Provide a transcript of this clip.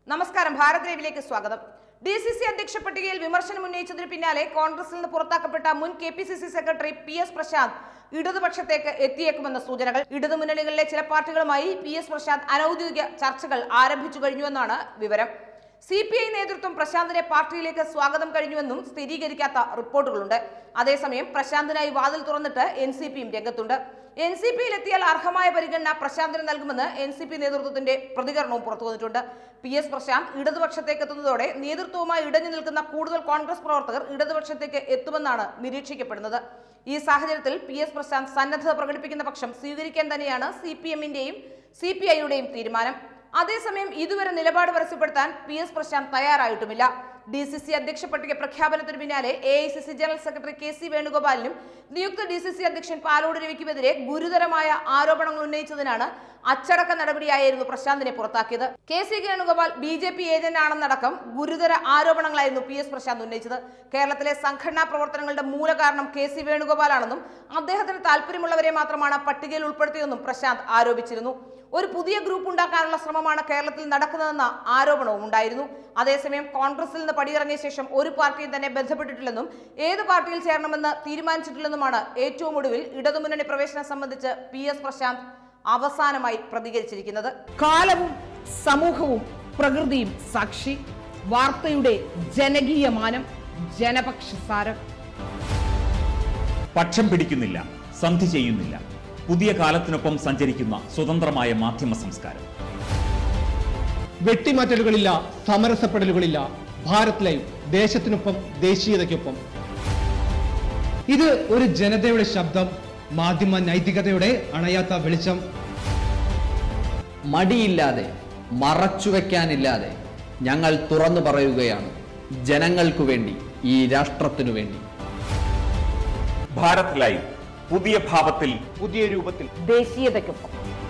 നമസ്കാരം ഭാരത് ലൈവിലേക്ക് സ്വാഗതം ഡി സി സി അധ്യക്ഷ പട്ടികയിൽ വിമർശനം ഉന്നയിച്ചതിന് പിന്നാലെ കോൺഗ്രസിൽ നിന്ന് പുറത്താക്കപ്പെട്ട മുൻ K P C C secretary P S Prashant ഇടതുപക്ഷത്തേക്ക് എത്തിയേക്കുമെന്ന സൂചനകൾ ഇടതുമുന്നണികളിലെ ചില പാർട്ടികളുമായി പി എസ് പ്രശാന്ത് അനൌദ്യോഗിക ചർച്ചകൾ ആരംഭിച്ചു കഴിഞ്ഞുവെന്നാണ് വിവരം സി പി ഐ നേതൃത്വം പ്രശാന്തിനെ പാർട്ടിയിലേക്ക് സ്വാഗതം കഴിഞ്ഞുവെന്നും സ്ഥിരീകരിക്കാത്ത റിപ്പോർട്ടുകളുണ്ട് അതേസമയം പ്രശാന്തിനായി വാതിൽ തുറന്നിട്ട് എൻ സി പിയും രംഗത്തുണ്ട് എൻ സി പിയിൽ എത്തിയാൽ അർഹമായ പരിഗണന പ്രശാന്തിന് നൽകുമെന്ന് എൻ സി പി നേതൃത്വത്തിന്റെ പ്രതികരണവും പുറത്തുവന്നിട്ടുണ്ട് പി എസ് പ്രശാന്ത് ഇടതുപക്ഷത്തേക്ക് എത്തുന്നതോടെ നേതൃത്വവുമായി ഇടഞ്ഞു നിൽക്കുന്ന കൂടുതൽ കോൺഗ്രസ് പ്രവർത്തകർ ഇടതുപക്ഷത്തേക്ക് എത്തുമെന്നാണ് നിരീക്ഷിക്കപ്പെടുന്നത് ഈ സാഹചര്യത്തിൽ പി എസ് പ്രശാന്ത് സന്നദ്ധത പ്രകടിപ്പിക്കുന്ന പക്ഷം സ്വീകരിക്കാൻ തന്നെയാണ് സി പി എമ്മിന്റെയും സി പി ഐയുടെയും തീരുമാനം അതേസമയം ഇതുവരെ നിലപാട് പരസ്യപ്പെടുത്താൻ പി എസ് പ്രശാന്ത് തയ്യാറായിട്ടുമില്ല ഡി സി സി അധ്യക്ഷ പട്ടിക പ്രഖ്യാപനത്തിന് പിന്നാലെ A I C C general secretary K C വേണുഗോപാലിനും നിയുക്ത ഡി സി സി അധ്യക്ഷൻ പാലോട് രവിക്കുമെതിരെ ഗുരുതരമായ ആരോപണങ്ങൾ ഉന്നയിച്ചതിനാണ് അച്ചടക്ക നടപടിയായിരുന്നു പ്രശാന്തിനെ പുറത്താക്കിയത് K C Venugopal B J P agent ആണെന്നടക്കം ഗുരുതര ആരോപണങ്ങളായിരുന്നു പി എസ് പ്രശാന്ത് ഉന്നയിച്ചത് കേരളത്തിലെ സംഘടനാ പ്രവർത്തനങ്ങളുടെ മൂലകാരണം കെ സി വേണുഗോപാലാണെന്നും അദ്ദേഹത്തിന് താല്പര്യമുള്ളവരെ മാത്രമാണ് പട്ടികയിൽ ഉൾപ്പെടുത്തിയതെന്നും പ്രശാന്ത് ആരോപിച്ചിരുന്നു ഒരു പുതിയ ഗ്രൂപ്പ് ഉണ്ടാക്കാനുള്ള ശ്രമമാണ് കേരളത്തിൽ നടക്കുന്നതെന്ന ആരോപണവും ഉണ്ടായിരുന്നു അതേസമയം കോൺഗ്രസിൽ നിന്ന് പടിയിറങ്ങിയ ശേഷം ഒരു പാർട്ടിയും തന്നെ ബന്ധപ്പെട്ടിട്ടില്ലെന്നും ഏത് പാർട്ടിയിൽ ചേരണമെന്ന് തീരുമാനിച്ചിട്ടില്ലെന്നുമാണ് ഏറ്റവും ഒടുവിൽ ഇടതുമുന്നണി പ്രവേശനം സംബന്ധിച്ച് പി എസ് പ്രശാന്ത് അവസാനമായി പ്രതികരിച്ചിരിക്കുന്നത് കാലവും സമൂഹവും പ്രകൃതിയും സാക്ഷി വാർത്തയുടെ ജനകീയ മാനം ജനപക്ഷസാരം പക്ഷം പിടിക്കുന്നില്ല സന്ധി ചെയ്യുന്നില്ല പുതിയ കാലത്തിനൊപ്പം സഞ്ചരിക്കുന്ന സ്വതന്ത്രമായ മാധ്യമ സംസ്കാരം വെട്ടിമാറ്റലുകളില്ല സമരസപ്പെടലുകളില്ല ഭാരത് ലൈവ് ദേശത്തിനൊപ്പം ദേശീയതയ്ക്കൊപ്പം ഇത് ഒരു ജനതയുടെ ശബ്ദം മാധ്യമ നൈതികതയുടെ അണയാത്ത വെളിച്ചം മടിയില്ലാതെ മറച്ചുവെക്കാനില്ലാതെ ഞങ്ങൾ തുറന്നു പറയുകയാണ് ജനങ്ങൾക്കു വേണ്ടി ഈ രാഷ്ട്രത്തിനു വേണ്ടി ഭാരത് ലൈവ് പുതിയ ഭാവത്തിൽ പുതിയ രൂപത്തിൽ ദേശീയതയ്ക്കൊപ്പം